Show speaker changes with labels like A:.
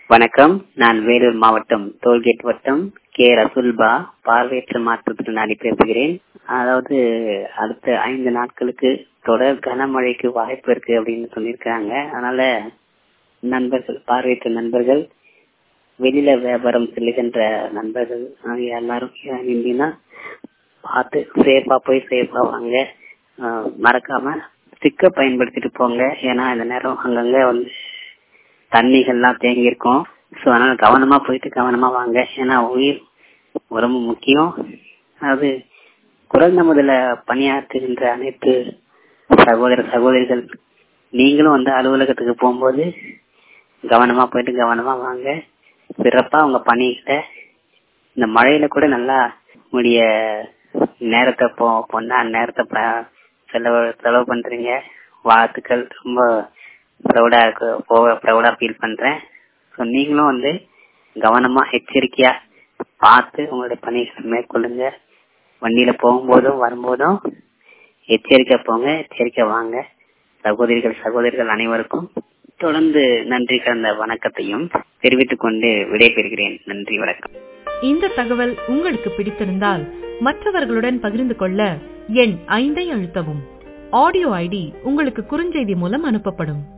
A: வணக்கம் நான் வேலூர் மாவட்டம் டோல்கேட் வட்டம் கே ரசுல்பா பார்வையற்ற மாற்றுத்திறனாளி பேசுகிறேன் அதாவது அடுத்த ஐந்து நாட்களுக்கு தொடர் கனமழைக்கு வாய்ப்பு இருக்கு அப்படின்னு சொல்லியிருக்காங்க அதனால நண்பர்கள் பார்வையற்ற நண்பர்கள் வெளியில வியாபாரம் செல்லுகின்ற நண்பர்கள் ஆகிய எல்லாரும் இருந்தீங்கன்னா பார்த்து சேஃபா போய் சேஃபா வாங்க ஆஹ் மறக்காம ஸ்டிக்க பயன்படுத்திட்டு போங்க ஏன்னா இந்த நேரம் அங்கங்க வந்து தண்ணிகள்லாம் தேங்கி இருக்கும் ஸோ அதனால கவனமா போயிட்டு கவனமா வாங்க ஏன்னா உயிர் ரொம்ப முக்கியம் அதாவது குரல் நமதுல பணியாற்றுகின்ற அனைத்து சகோதர சகோதரிகள் நீங்களும் வந்து அலுவலகத்துக்கு போகும்போது கவனமா போயிட்டு கவனமா வாங்க சிறப்பா உங்க பணிகளை இந்த மழையில கூட நல்லா உங்களுடைய நேரத்தை போ பொண்ணா நேரத்தை ப- செலவு செலவு பண்றீங்க வாழ்த்துக்கள் ரொம்ப ப்ரௌடா இருக்கு ப்ரௌடா ஃபீல் பண்றேன் ஸோ நீங்களும் வந்து கவனமா எச்சரிக்கையா பார்த்து உங்களுடைய பணிகளை மேற்கொள்ளுங்க வண்டியில போகும்போதும் வரும்போதும் எச்சரிக்கை போங்க எச்சரிக்கை வாங்க சகோதரிகள் சகோதரிகள் அனைவருக்கும் தொடர்ந்து நன்றி கலந்த வணக்கத்தையும் தெரிவித்துக் கொண்டு விடைபெறுகிறேன் நன்றி வணக்கம்
B: இந்த தகவல் உங்களுக்கு பிடித்திருந்தால் மற்றவர்களுடன் பகிர்ந்து கொள்ள எண் ஐந்தை அழுத்தவும் ஆடியோ ஐடி உங்களுக்கு குறுஞ்செய்தி மூலம் அனுப்பப்படும்